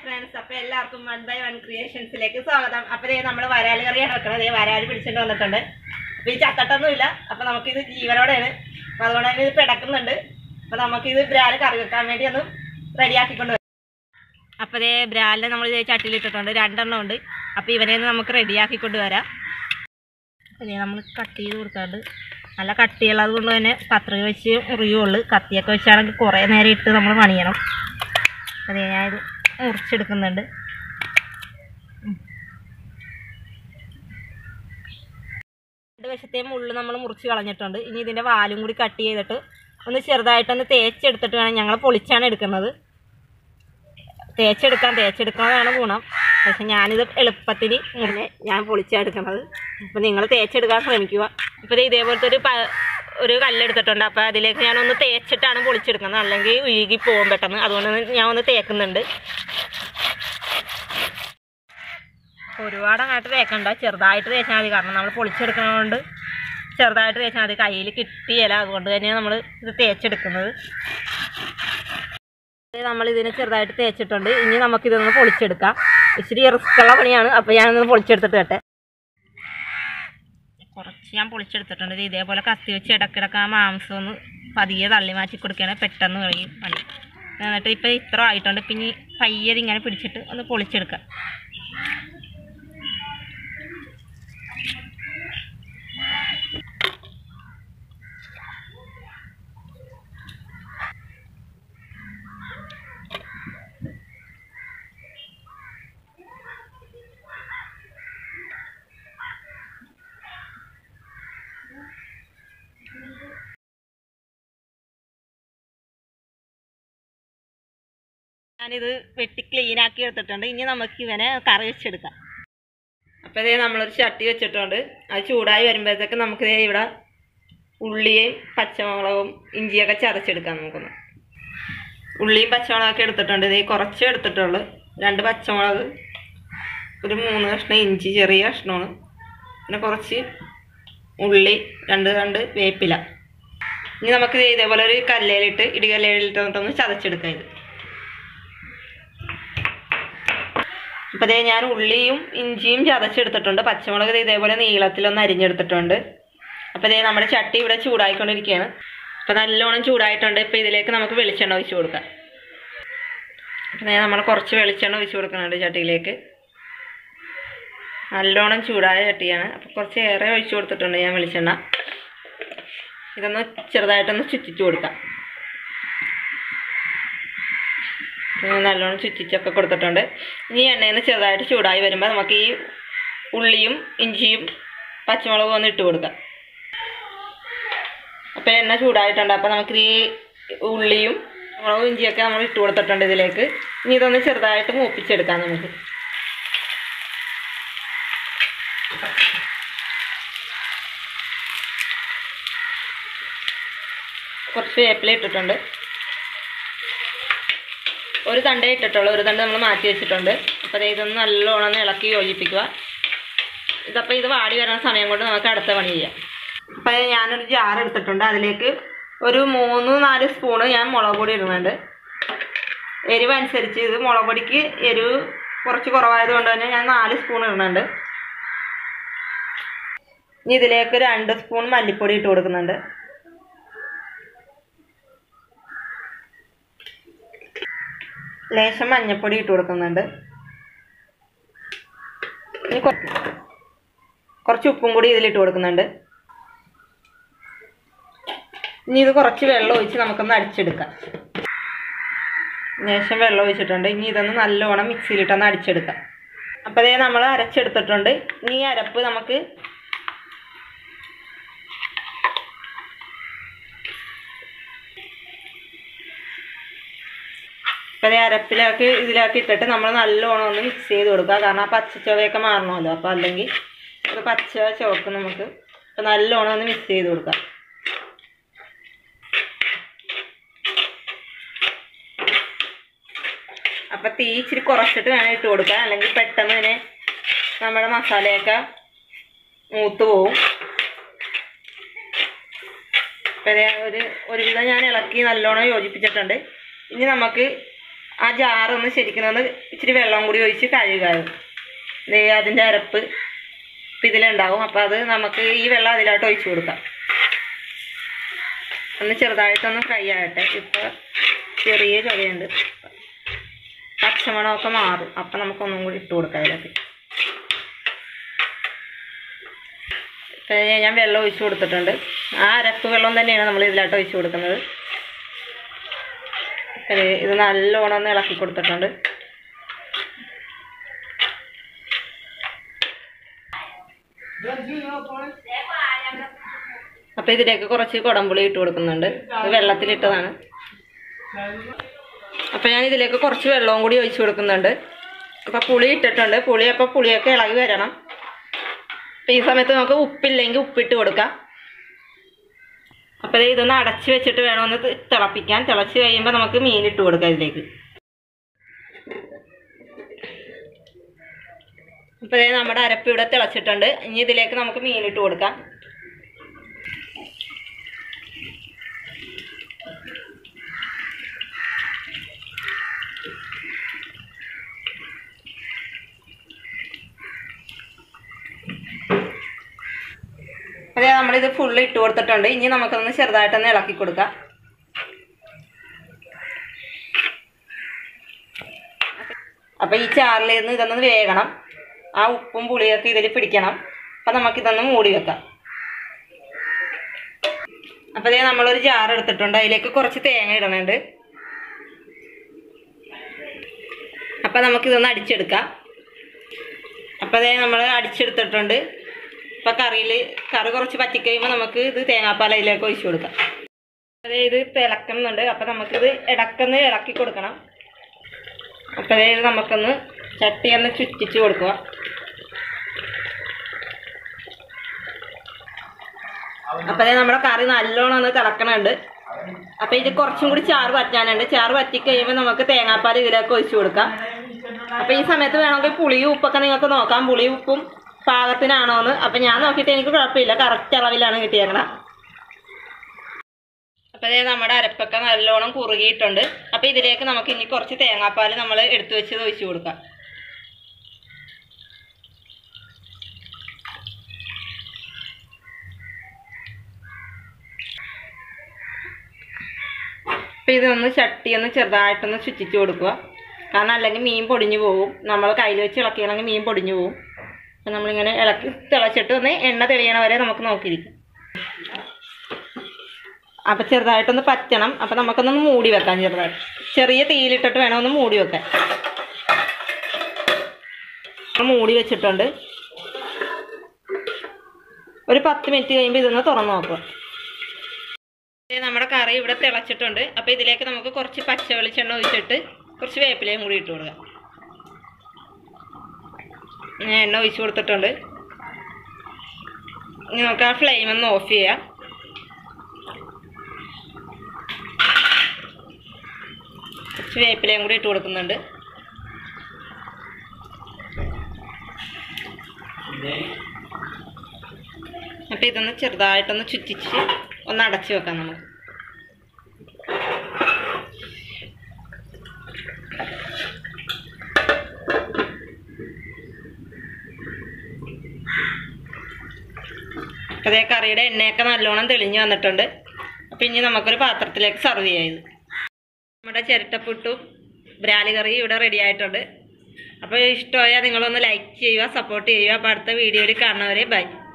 Friends അപ്പൊ എല്ലാവർക്കും one by one ക്രിയേഷൻസിലേക്ക് സ്വാഗതം അപ്പൊ ദേ നമ്മള് വരാല് കറിയാണ് വെക്കണത് ദേ വരാല് പിടിച്ചിട്ട് വന്നിട്ടുണ്ട് അപ്പൊ ഈ ചത്തട്ടൊന്നുമില്ല അപ്പൊ നമുക്കിത് ജീവനോടെയാണ് അപ്പൊ അതുകൊണ്ട് തന്നെ ഇത് പിടക്കുന്നുണ്ട് അപ്പൊ നമുക്കിത് ബ്രാല് കറി വെക്കാൻ വേണ്ടി ഒന്ന് റെഡിയാക്കിക്കൊണ്ട് വരാം അപ്പൊ ദേ ബ്രാലിനെ നമ്മൾ ഇതേ ചട്ടിയിലിട്ടിട്ടുണ്ട് രണ്ടെണ്ണം ഉണ്ട് അപ്പൊ ഇവനെ ഒന്ന് നമുക്ക് റെഡിയാക്കിക്കൊണ്ട് വരാം ഇനി നമ്മൾ കട്ട് ചെയ്ത് കൊടുക്കാണ്ട് നല്ല കട്ടിയുള്ളത് കൊണ്ട് തന്നെ പത്രിക വെച്ച് മുറിയുള്ളൂ കത്തിയൊക്കെ വെച്ചാണെങ്കിൽ കുറേ നേരം ഇട്ട് നമ്മൾ പണിയണം അതെ ഞാനിത് മുറിച്ചെടുക്കുന്നുണ്ട് ഉം. രണ്ട് വശത്തെയും മുള്ളു നമ്മൾ മുറിച്ച് കളഞ്ഞിട്ടുണ്ട് ഇനി ഇതിൻ്റെ വാലും കൂടി കട്ട് ചെയ്തിട്ട് ഒന്ന് ചെറുതായിട്ടൊന്ന് തേച്ചെടുത്തിട്ട് വേണം ഞങ്ങൾ പൊളിച്ചാണ് എടുക്കുന്നത് തേച്ചെടുക്കാൻ തേച്ചെടുക്കുന്നതാണ് ഗുണം പക്ഷെ ഞാനിത് എളുപ്പത്തിന് മുന്നേ ഞാൻ പൊളിച്ചാണ് എടുക്കുന്നത് അപ്പം നിങ്ങൾ തേച്ചെടുക്കാൻ ശ്രമിക്കുക ഇപ്പോൾ ദേ ഇതേപോലത്തെ ഒരു പ ഒരു കല്ലെടുത്തിട്ടുണ്ട് അപ്പോൾ അതിലേക്ക് ഞാനൊന്ന് തേച്ചിട്ടാണ് പൊളിച്ചെടുക്കുന്നത് അല്ലെങ്കിൽ ഉരുകി പോകും പെട്ടെന്ന് അതുകൊണ്ട് ഞാൻ ഒന്ന് തേക്കുന്നുണ്ട് ഒരുപാട് അങ്ങോട്ട് തേക്കണ്ട ചെറുതായിട്ട് തേച്ചാൽ മതി കാരണം നമ്മൾ പൊളിച്ചെടുക്കുന്നതുകൊണ്ട് ചെറുതായിട്ട് തേച്ചാൽ മതി കയ്യിൽ കിട്ടിയല്ല അതുകൊണ്ട് തന്നെയാണ് നമ്മൾ ഇത് തേച്ചെടുക്കുന്നത് നമ്മൾ ഇതിനെ ചെറുതായിട്ട് തേച്ചിട്ടുണ്ട് ഇനി നമുക്കിതൊന്ന് പൊളിച്ചെടുക്കാം ഇച്ചിരി റിസ്ക്കുള്ള പണിയാണ് അപ്പോൾ ഞാനൊന്ന് പൊളിച്ചെടുത്തിട്ട് കേട്ടെ കുറച്ച് ഞാൻ പൊളിച്ചെടുത്തിട്ടുണ്ട് ഇത് ഇതേപോലെ കത്തി വെച്ച് ഇടക്കിടക്ക് ആ മാംസം ഒന്ന് പതിയെ തള്ളി മാറ്റി കൊടുക്കുകയാണെങ്കിൽ പെട്ടെന്ന് കഴിയും പണി എന്നിട്ട് ഇപ്പോൾ ഇത്ര ആയിട്ടുണ്ട് പിന്നെ ഈ പയ്യെ ഇങ്ങനെ പിടിച്ചിട്ട് ഒന്ന് പൊളിച്ചെടുക്കാം ഞാനിത് വെട്ടി ക്ലീൻ ആക്കി എടുത്തിട്ടുണ്ട് ഇനി നമുക്ക് ഇവനെ കറി വെച്ചെടുക്കാം അപ്പോൾ ഇതേ നമ്മളൊരു ചട്ടി വെച്ചിട്ടുണ്ട് അത് ചൂടായി വരുമ്പോഴത്തേക്ക് നമുക്ക് ദേ ഇവിടെ ഉള്ളിയും പച്ചമുളകും ഇഞ്ചിയൊക്കെ ചതച്ചെടുക്കാം നമുക്കൊന്ന് ഉള്ളിയും പച്ചമുളകൊക്കെ എടുത്തിട്ടുണ്ട് ഇതേ കുറച്ച് എടുത്തിട്ടുള്ളൂ രണ്ട് പച്ചമുളക് ഒരു മൂന്ന് കഷ്ണം ഇഞ്ചി ചെറിയ കഷ്ണമാണ് പിന്നെ കുറച്ച് ഉള്ളി രണ്ട് രണ്ട് വേപ്പില ഇനി നമുക്ക് ദേ ഇതേപോലെ ഒരു കല്ലേലിട്ട് ഇടികല്ലേലിട്ടൊന്ന് ചതച്ചെടുക്കാം ഇത് അപ്പോൾ ദേ ഞാൻ ഉള്ളിയും ഇഞ്ചിയും ചതച്ചെടുത്തിട്ടുണ്ട് പച്ചമുളക് ദേ ഇതേപോലെ നീളത്തിലൊന്ന് അരിഞ്ഞെടുത്തിട്ടുണ്ട് അപ്പോൾ ദേ നമ്മുടെ ചട്ടി ഇവിടെ ചൂടായിക്കൊണ്ടിരിക്കുകയാണ് അപ്പോൾ നല്ലോണം ചൂടായിട്ടുണ്ട് ഇപ്പോൾ ഇതിലേക്ക് നമുക്ക് വെളിച്ചെണ്ണ ഒഴിച്ച് കൊടുക്കാം അപ്പോൾ ദേ നമ്മൾ കുറച്ച് വെളിച്ചെണ്ണ ഒഴിച്ച് കൊടുക്കുന്നുണ്ട് ചട്ടിയിലേക്ക് നല്ലോണം ചൂടായ ചട്ടിയാണ് അപ്പോൾ കുറച്ച് ഏറെ ഒഴിച്ച് കൊടുത്തിട്ടുണ്ട് ഞാൻ വെളിച്ചെണ്ണ ഇതൊന്ന് ചെറുതായിട്ടൊന്ന് ചുറ്റിച്ച് കൊടുക്കാം ഇങ്ങനെ നല്ലോണം ചുറ്റിച്ചൊക്കെ കൊടുത്തിട്ടുണ്ട് ഇനി എണ്ണയിൽ നിന്ന് ചെറുതായിട്ട് ചൂടായി വരുമ്പോൾ നമുക്ക് ഈ ഉള്ളിയും ഇഞ്ചിയും പച്ചമുളകും ഒന്ന് ഇട്ട് കൊടുക്കാം അപ്പോൾ എണ്ണ ചൂടായിട്ടുണ്ട് അപ്പോൾ നമുക്ക് ഈ ഉള്ളിയും മുളകും ഇഞ്ചിയൊക്കെ നമ്മൾ ഇട്ട് കൊടുത്തിട്ടുണ്ട് ഇതിലേക്ക് ഇനി ഇതൊന്ന് ചെറുതായിട്ട് മൂപ്പിച്ചെടുക്കാം നമുക്ക് കുറച്ച് വേപ്പില ഇട്ടിട്ടുണ്ട് ഒരു തണ്ടേ ഇട്ടിട്ടുള്ളൂ ഒരു തണ്ട് നമ്മൾ മാറ്റി വെച്ചിട്ടുണ്ട് അപ്പോൾ ദേ ഇതൊന്ന് നല്ലോണം ഒന്ന് ഇളക്കി യോജിപ്പിക്കുക ഇതപ്പോൾ ഇത് വാടി വരുന്ന സമയം കൊണ്ട് നമുക്ക് അടുത്ത പണി ചെയ്യാം അപ്പോൾ ഞാനൊരു ജാർ എടുത്തിട്ടുണ്ട് അതിലേക്ക് ഒരു മൂന്ന് നാല് സ്പൂണ് ഞാൻ മുളക് പൊടി ഇടുന്നുണ്ട് എരിവ് അനുസരിച്ച് ഇത് മുളക് പൊടിക്ക് എരിവ് കുറച്ച് കുറവായത് കൊണ്ട് തന്നെ ഞാൻ നാല് സ്പൂൺ ഇടുന്നുണ്ട് ഇനി ഇതിലേക്ക് രണ്ട് സ്പൂൺ മല്ലിപ്പൊടി ഇട്ട് കൊടുക്കുന്നുണ്ട് ലേശം മഞ്ഞൾപ്പൊടി ഇട്ട് കൊടുക്കുന്നുണ്ട് ഇനി കൊ- കുറച്ച് ഉപ്പും കൂടി ഇതിലിട്ട് കൊടുക്കുന്നുണ്ട് ഇനി ഇത് കുറച്ച് വെള്ളം ഒഴിച്ച് നമുക്കൊന്ന് അടിച്ചെടുക്കാം ലേശം വെള്ളം ഒഴിച്ചിട്ടുണ്ട് ഇനി ഇതൊന്ന് നല്ലോണം മിക്സിയിലിട്ടൊന്ന് അടിച്ചെടുക്കാം അപ്പോൾ അതേ നമ്മൾ അരച്ചെടുത്തിട്ടുണ്ട് ഇനി ഈ അരപ്പ് നമുക്ക് അപ്പോൾ അതേ അരപ്പിലാക്കി ഇതിലാക്കി ഇട്ടിട്ട് നമ്മൾ നല്ലോണം ഒന്ന് മിക്സ് ചെയ്ത് കൊടുക്കുക കാരണം ആ പച്ച ചുവയൊക്കെ മാറണമല്ലോ അപ്പോൾ അല്ലെങ്കിൽ അത് പച്ച ചുവക്ക് നമുക്ക് അപ്പോൾ നല്ലോണം ഒന്ന് മിക്സ് ചെയ്ത് കൊടുക്കാം അപ്പോൾ തീ ഇച്ചിരി കുറച്ചിട്ട് വേണം ഇട്ട് കൊടുക്കാൻ അല്ലെങ്കിൽ പെട്ടെന്ന് ഇതിനെ നമ്മുടെ മസാലയൊക്കെ മൂത്ത് പോവും അപ്പോൾ ദേ ഒരു ഒരുവിധം ഞാൻ ഇളക്കി നല്ലോണം യോജിപ്പിച്ചിട്ടുണ്ട് ഇനി നമുക്ക് ആ ജാറൊന്ന് ശരിക്കും ഒന്ന് ഇച്ചിരി വെള്ളം കൂടി ഒഴിച്ച് കഴുകാവും ദേ അതിൻ്റെ അരപ്പ് ഇപ്പം ഇതിലുണ്ടാവും അപ്പം അത് നമുക്ക് ഈ വെള്ളം അതിലോട്ട് ഒഴിച്ചു കൊടുക്കാം ഒന്ന് ചെറുതായിട്ടൊന്ന് ഫ്രൈ ആകട്ടെ ഇപ്പം ചെറിയ ചൊവയുണ്ട് പച്ചമണമൊക്കെ മാറും അപ്പം നമുക്കൊന്നും കൂടി ഇട്ട് കൊടുക്കാം അതിലേക്ക് ഇപ്പം ഞാൻ വെള്ളം ഒഴിച്ചു കൊടുത്തിട്ടുണ്ട് ആ അരപ്പ് വെള്ളം തന്നെയാണ് നമ്മൾ ഇതിലോട്ട് ഒഴിച്ചു കൊടുക്കുന്നത് ഇത് ഇത് നല്ലോണം ഒന്ന് ഇളക്കി കൊടുത്തിട്ടുണ്ട് അപ്പൊ ഇതിലേക്ക് കുറച്ച് കുടംപുളി ഇട്ട് കൊടുക്കുന്നുണ്ട് ഇത് വെള്ളത്തിലിട്ടതാണ് അപ്പൊ ഞാൻ ഇതിലേക്ക് കുറച്ച് വെള്ളവും കൂടി ഒഴിച്ചു കൊടുക്കുന്നുണ്ട് അപ്പൊ പുളി ഇട്ടിട്ടുണ്ട് പുളി അപ്പൊ പുളിയൊക്കെ ഇളകി വരണം അപ്പൊ ഈ സമയത്ത് നമുക്ക് ഉപ്പില്ലെങ്കിൽ ഉപ്പിട്ട് കൊടുക്കാം അപ്പോൾ ഇതൊന്ന് അടച്ച് വെച്ചിട്ട് വേണം ഒന്ന് തി- തിളപ്പിക്കാൻ തിളച്ച് കഴിയുമ്പോൾ നമുക്ക് മീൻ ഇട്ട് കൊടുക്കാം ഇതിലേക്ക് അപ്പോൾ ദേ നമ്മുടെ അരപ്പ് ഇവിടെ തിളച്ചിട്ടുണ്ട് ഇനി ഇതിലേക്ക് നമുക്ക് മീൻ ഇട്ട് കൊടുക്കാം അതെ നമ്മളിത് ഫുള്ള് ഇട്ട് കൊടുത്തിട്ടുണ്ട് ഇനി നമുക്കൊന്ന് ചെറുതായിട്ടൊന്ന് ഇളക്കി കൊടുക്കാം അപ്പൊ ഈ ചാറിലിരുന്ന് ഇതൊന്ന് വേകണം ആ ഉപ്പും പുളിയൊക്കെ ഇതിൽ പിടിക്കണം അപ്പൊ നമുക്കിതൊന്ന് മൂടി വെക്കാം അപ്പൊ ഇതേ നമ്മളൊരു ജാർ എടുത്തിട്ടുണ്ട് അതിലേക്ക് കുറച്ച് തേങ്ങ ഇടണുണ്ട് അപ്പൊ നമുക്കിതൊന്ന് അടിച്ചെടുക്കാം അപ്പൊ അതേ നമ്മൾ അടിച്ചെടുത്തിട്ടുണ്ട് ഇപ്പൊ കറിയിൽ കറി കുറച്ച് പറ്റിക്കഴിയുമ്പോൾ നമുക്ക് ഇത് തേങ്ങാപ്പാൽ അതിലേക്ക് ഒഴിച്ചു കൊടുക്കാം അതെ ഇത് തിളക്കുന്നുണ്ട് അപ്പൊ നമുക്കിത് ഇടക്കൊന്ന് ഇളക്കി കൊടുക്കണം അപ്പൊ അതേ ഇത് നമുക്കൊന്ന് ചട്ടി ഒന്ന് ചുറ്റിച്ച് കൊടുക്കുക അപ്പൊ അതേ നമ്മുടെ കറി നല്ലോണം ഒന്ന് തിളക്കണുണ്ട് അപ്പൊ ഇത് കുറച്ചും കൂടി ചാറ് പറ്റാനുണ്ട് ചാറ് പറ്റിക്കഴിയുമ്പോൾ നമുക്ക് തേങ്ങാപ്പാൽ ഇതിലേക്ക് ഒഴിച്ചു കൊടുക്കാം അപ്പൊ ഈ സമയത്ത് വേണമെങ്കിൽ പുളിയും ഉപ്പൊക്കെ നിങ്ങൾക്ക് നോക്കാം പുളിയും ഉപ്പും പാകത്തിനാണോന്ന് അപ്പൊ ഞാൻ നോക്കിയിട്ട് എനിക്ക് കുഴപ്പമില്ല കറക്റ്റ് അളവിലാണ് കിട്ടിയേക്കണം അപ്പൊ ഇതേ നമ്മുടെ അരപ്പൊക്കെ നല്ലോണം കുറുകിയിട്ടുണ്ട് അപ്പൊ ഇതിലേക്ക് നമുക്ക് ഇനി കുറച്ച് തേങ്ങാപ്പാൽ നമ്മൾ എടുത്തു വെച്ചത് ഒഴിച്ചു കൊടുക്കാം അപ്പൊ ഇതൊന്ന് ചട്ടി ഒന്ന് ചെറുതായിട്ടൊന്ന് ചുറ്റിച്ച് കൊടുക്കുക കാരണം അല്ലെങ്കിൽ മീൻ പൊടിഞ്ഞു പോകും നമ്മൾ കയ്യിൽ വെച്ച് ഇളക്കിയാണെങ്കിൽ മീൻ പൊടിഞ്ഞു പോകും അപ്പം നമ്മളിങ്ങനെ ഇളക്കി തിളച്ചിട്ട് ഒന്ന് എണ്ണ തെളിയണ വരെ നമുക്ക് നോക്കിയിരിക്കും അപ്പം ചെറുതായിട്ടൊന്ന് പറ്റണം അപ്പം നമുക്കൊന്ന് മൂടി വെക്കാം ചെറുതായിട്ട് ചെറിയ തീയിലിട്ടിട്ട് വേണം ഒന്ന് മൂടി വെക്കാൻ നമ്മൾ മൂടി വെച്ചിട്ടുണ്ട് ഒരു പത്ത് മിനിറ്റ് കഴിയുമ്പോൾ ഇതൊന്ന് തുറന്ന് നോക്കുക ദേ നമ്മുടെ കറി ഇവിടെ തിളച്ചിട്ടുണ്ട് അപ്പോൾ ഇതിലേക്ക് നമുക്ക് കുറച്ച് പച്ച വെളിച്ചെണ്ണ ഒഴിച്ചിട്ട് കുറച്ച് വേപ്പിലയും കൂടി ഇട്ട് കൊടുക്കാം ഞാൻ എണ്ണ ഒഴിച്ച് കൊടുത്തിട്ടുണ്ട് ഇനി നമുക്ക് ആ ഫ്ലെയിം ഒന്ന് ഓഫ് ചെയ്യാം കുറച്ച് വേപ്പിലയും കൂടി ഇട്ട് കൊടുക്കുന്നുണ്ട് അപ്പം ഇതൊന്ന് ചെറുതായിട്ടൊന്ന് ചുറ്റിച്ച് ഒന്ന് അടച്ച് വെക്കാം നമുക്ക് അതേ കറിയുടെ എണ്ണയൊക്കെ നല്ലോണം തെളിഞ്ഞു വന്നിട്ടുണ്ട് അപ്പം ഇനി നമുക്കൊരു പാത്രത്തിലേക്ക് സർവ് ചെയ്യാം ഇത് നമ്മുടെ ചിരട്ടപ്പുട്ടും ബ്രാലി കറി ഇവിടെ റെഡി ആയിട്ടുണ്ട് അപ്പോൾ ഇഷ്ടമായാൽ നിങ്ങളൊന്ന് ലൈക്ക് ചെയ്യുക സപ്പോർട്ട് ചെയ്യുക അപ്പോൾ അടുത്ത വീഡിയോയിൽ കാണുന്നവരെ ബൈ